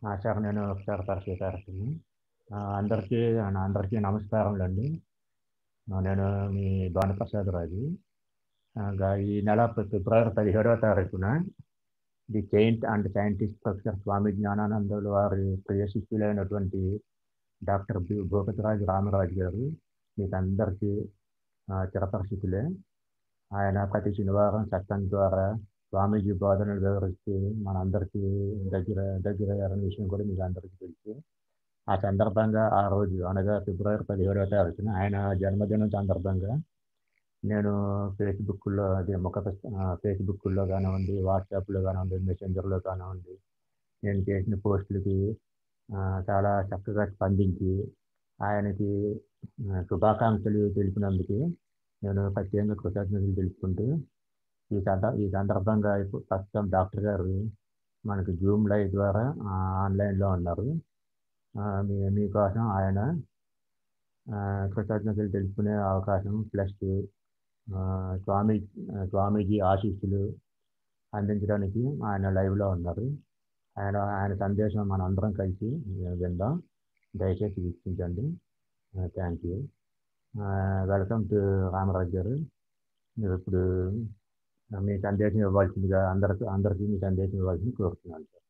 ఆ, సార్ నేను ఒకసారి తరచు తరచుని అందరికీ అందరికీ నమస్కారములండి ఆ, నేను మీ భానుప్రసాద్ రాజు ఆ, గా- ఈ నెల ఫి- ఫిబ్రవరి పదిహేడవ తారీఖున the saint and scientist professor Swami జ్ఞానానందులు వారి ప్రియ శిష్యులైనటువంటి డాక్టర్ బి భూపతిరాజు రామరాజు గారు మీకు అందరికీ ఆ, చిరపరిచితులే ఆయన ప్రతి శనివారం సత్సం ద్వారా స్వామీజీ బోధనలు వివరిస్తూ మనందరికీ దగ్గర దగ్గర అయ్యారనే విషయం కూడా మీకు అందరికీ తెలుసు ఆ సందర్భంగా ఆ రోజు అనగా ఫిబ్రవరి పదిహేడవ తారీఖున ఆయన జన్మదినం సందర్భంగా నేను ఫేస్బుక్లో అదే ముఖ పుస్త- ఆ, ఫేస్బుక్లో కానివ్వండి వాట్సాప్లో కానివ్వండి మెసెంజర్లో కానివ్వండి నేను చేసిన పోస్టులకి ఆ, చాలా చక్కగా స్పందించి ఆయనకి ఆ, శుభాకాంక్షలు తెలిపినందుకు నేను ప్రత్యేకంగా కృతజ్ఞతలు తెలుపుకుంటూ ఈ సంద ఈ సందర్భంగా ఇప్పుడు ప్రస్తుతం డాక్టర్ గారు మనకి జూమ్ లైవ్ ద్వారా ఆ, ఆన్లైన్లో ఉన్నారు ఆ, మీ మీకోసం ఆయన ఆ, కృతజ్ఞతలు తెలుపుకునే అవకాశం ప్లస్ ఆ, స్వామి ఆ, స్వామీజీ ఆశీస్సులు అందించడానికి ఆయన లైవ్లో ఉన్నారు ఆయన ఆయన సందేశం మన అందరం కలిసి విందాం దయచేసి వీక్షించండి thank you welcome to Ramaraju garu మీరు ఇప్పుడు మీ సందేశం ఇవ్వాల్సిందిగా అందరికి అందరికీ మీ సందేశం ఇవ్వాల్సింది కోరుతున్నాను సార్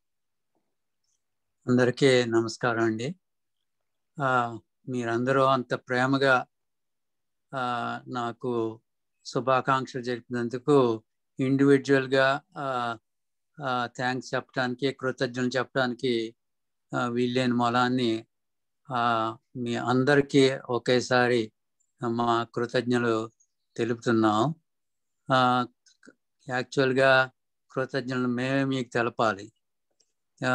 అందరికీ నమస్కారం అండి ఆ, మీరందరూ అంత ప్రేమగా ఆ, నాకు శుభాకాంక్షలు జరిపినందుకు ఇండివిజువల్గా థ్యాంక్స్ చెప్పడానికి కృతజ్ఞతలు చెప్పడానికి ఆ, వీల్లేని మొలాన్ని ఆ, మీ అందరికీ ఒకేసారి మా కృతజ్ఞతలు తెలుపుతున్నాం ఆ, యాక్చువల్గా కృతజ్ఞతలు మేమే మీకు తెలపాలి ఆ,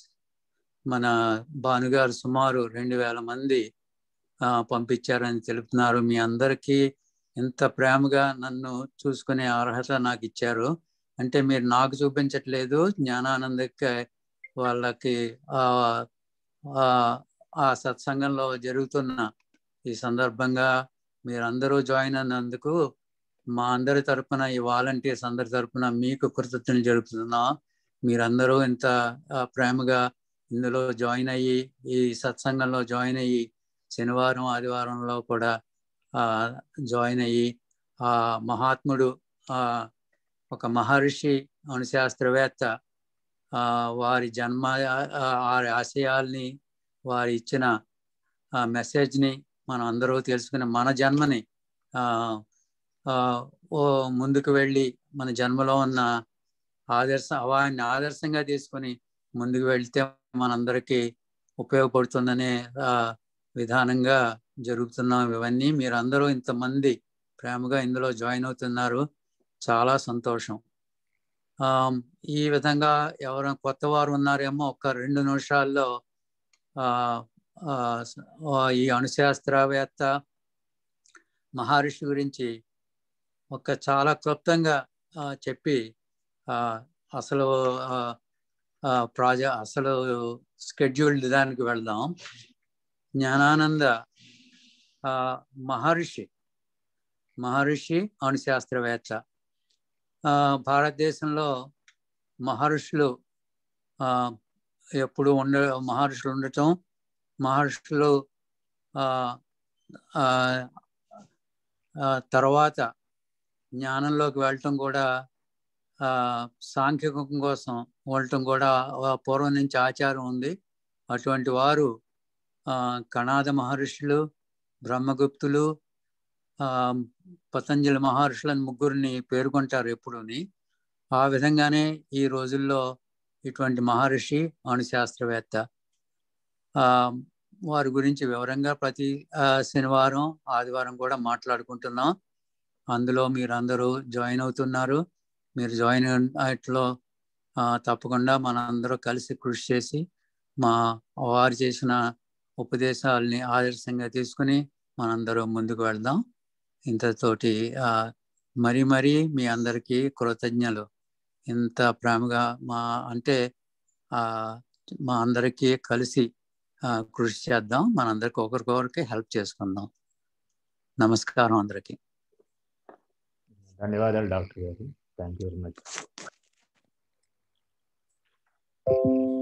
మన భానుగారు సుమారు రెండు వేల మంది ఆ, పంపించారని తెలుపుతున్నారు మీ అందరికీ ఎంత ప్రేమగా నన్ను చూసుకునే అర్హత నాకు ఇచ్చారు అంటే మీరు నాకు చూపించట్లేదు జ్ఞానానందకి వాళ్ళకి ఆ ఆ ఆ సత్సంగంలో జరుగుతున్న ఈ సందర్భంగా మీరందరూ జాయిన్ అయినందుకు మా అందరి తరపున ఈ వాలంటీర్స్ అందరి తరపున మీకు కృతజ్ఞతలు జరుపుతున్నాం మీరందరూ ఇంత ఆ, ప్రేమగా ఇందులో జాయిన్ అయ్యి ఈ సత్సంగంలో జాయిన్ అయ్యి శనివారం ఆదివారంలో కూడా ఆ, జాయిన్ అయ్యి ఆ మహాత్ముడు ఆ, ఒక మహర్షి అణుశాస్త్రవేత్త ఆ, వారి జన్మ ఆ, వారి ఆశయాల్ని వారి ఇచ్చిన ఆ మెసేజ్ని మనం అందరూ తెలుసుకుని మన జన్మని ఆ, ఆ, ఓ ముందుకు వెళ్ళి మన జన్మలో ఉన్న ఆదర్శ వారిని ఆదర్శంగా తీసుకొని ముందుకు వెళ్తే మనందరికీ ఉపయోగపడుతుందనే ఆ, విధానంగా జరుగుతున్నాం ఇవన్నీ మీరు అందరూ ఇంతమంది ప్రేమగా ఇందులో జాయిన్ అవుతున్నారు చాలా సంతోషం ఆ, ఈ విధంగా ఎవరైనా కొత్త వారు ఉన్నారేమో ఒక రెండు నిమిషాల్లో ఆ, ఆ, ఆ, ఈ అణుశాస్త్రవేత్త మహర్షి గురించి ఒక చాలా క్లుప్తంగా ఆ, చెప్పి ఆ, అసలు ప్రాజెక్ట్ అసలు స్కెడ్యూల్డ్ దానికి వెళ్దాం జ్ఞానానంద ఆ, మహర్షి మహర్షి అణుశాస్త్రవేత్త ఆ, భారతదేశంలో మహర్షులు ఆ, ఎప్పుడు ఉండ మహర్షులు ఉండటం మహర్షులు ఆ, ఆ, ఆ, తర్వాత జ్ఞానంలోకి వెళ్ళటం కూడా ఆ, సాంఖ్యకం కోసం వెళ్ళటం కూడా ఆ, పూర్వం నుంచి ఆచారం ఉంది అటువంటి వారు ఆ, కణాద మహర్షులు బ్రహ్మగుప్తులు ఆ, పతంజలి మహర్షులని ముగ్గురిని పేర్కొంటారు ఎప్పుడుని ఆ విధంగానే ఈ రోజుల్లో ఇటువంటి మహర్షి అణుశాస్త్రవేత్త ఆ, వారి గురించి వివరంగా ప్రతి ఆ, శనివారం ఆదివారం కూడా మాట్లాడుకుంటున్నాం అందులో మీరందరూ జాయిన్ అవుతున్నారు మీరు జాయిన్ అట్లో తప్పకుండా మనందరూ కలిసి కృషి చేసి మా వారు చేసిన ఉపదేశాలని ఆదర్శంగా తీసుకుని మనందరూ ముందుకు వెళ్దాం ఇంతతోటి ఆ, మరీ మరీ మీ అందరికీ కృతజ్ఞలు ఇంత ప్రేమగా మా అంటే ఆ, మా అందరికీ కలిసి ఆ, కృషి చేద్దాం మనందరికి ఒకరికొకరికి హెల్ప్ చేసుకుందాం నమస్కారం అందరికీ ధన్యవాదాలు డాక్టర్ గారు థ్యాంక్ యూ వెరీ మచ్